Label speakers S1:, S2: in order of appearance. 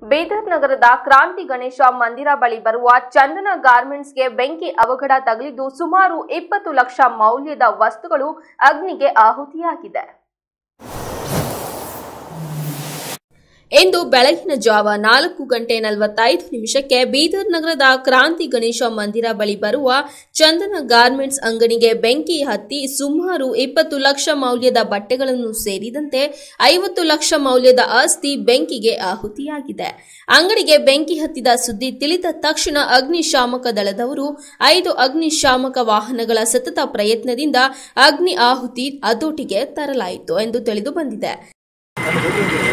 S1: ಬೀದರ್ ನಗರದ ಕ್ರಾಂತಿ ಗಣೇಶ ಮಂದಿರ ಬಳಿ ಬರುವ ಚಂದನ ಗಾರ್ಮೆಂಟ್ಸ್ಗೆ ಬೆಂಕಿ ಅವಘಡ ತಗುಲಿದ್ದು ಸುಮಾರು ಇಪ್ಪತ್ತು ಲಕ್ಷ ಮೌಲ್ಯದ ವಸ್ತುಗಳು ಅಗ್ನಿಗೆ ಆಹುತಿಯಾಗಿದೆ ಇಂದು ಬೆಳಗಿನ ಜಾವ ನಾಲ್ಕು ಗಂಟೆ ನಲವತ್ತೈದು ನಿಮಿಷಕ್ಕೆ ಬೀದರ್ ನಗರದ ಕ್ರಾಂತಿ ಗಣೇಶ ಮಂದಿರ ಬಳಿ ಬರುವ ಚಂದನ ಗಾರ್ಮೆಂಟ್ಸ್ ಅಂಗಡಿಗೆ ಬೆಂಕಿ ಹತ್ತಿ ಸುಮಾರು ಇಪ್ಪತ್ತು ಲಕ್ಷ ಮೌಲ್ಯದ ಬಟ್ಟೆಗಳನ್ನು ಸೇರಿದಂತೆ ಐವತ್ತು ಲಕ್ಷ ಮೌಲ್ಯದ ಆಸ್ತಿ ಬೆಂಕಿಗೆ ಆಹುತಿಯಾಗಿದೆ ಅಂಗಡಿಗೆ ಬೆಂಕಿ ಹತ್ತಿದ ಸುದ್ದಿ ತಿಳಿದ ತಕ್ಷಣ ಅಗ್ನಿಶಾಮಕ ದಳದವರು ಐದು ಅಗ್ನಿಶಾಮಕ ವಾಹನಗಳ ಸತತ ಪ್ರಯತ್ನದಿಂದ ಅಗ್ನಿ ಆಹುತಿ ಹತೋಟಿಗೆ ತರಲಾಯಿತು ಎಂದು ತಿಳಿದು ಬಂದಿದೆ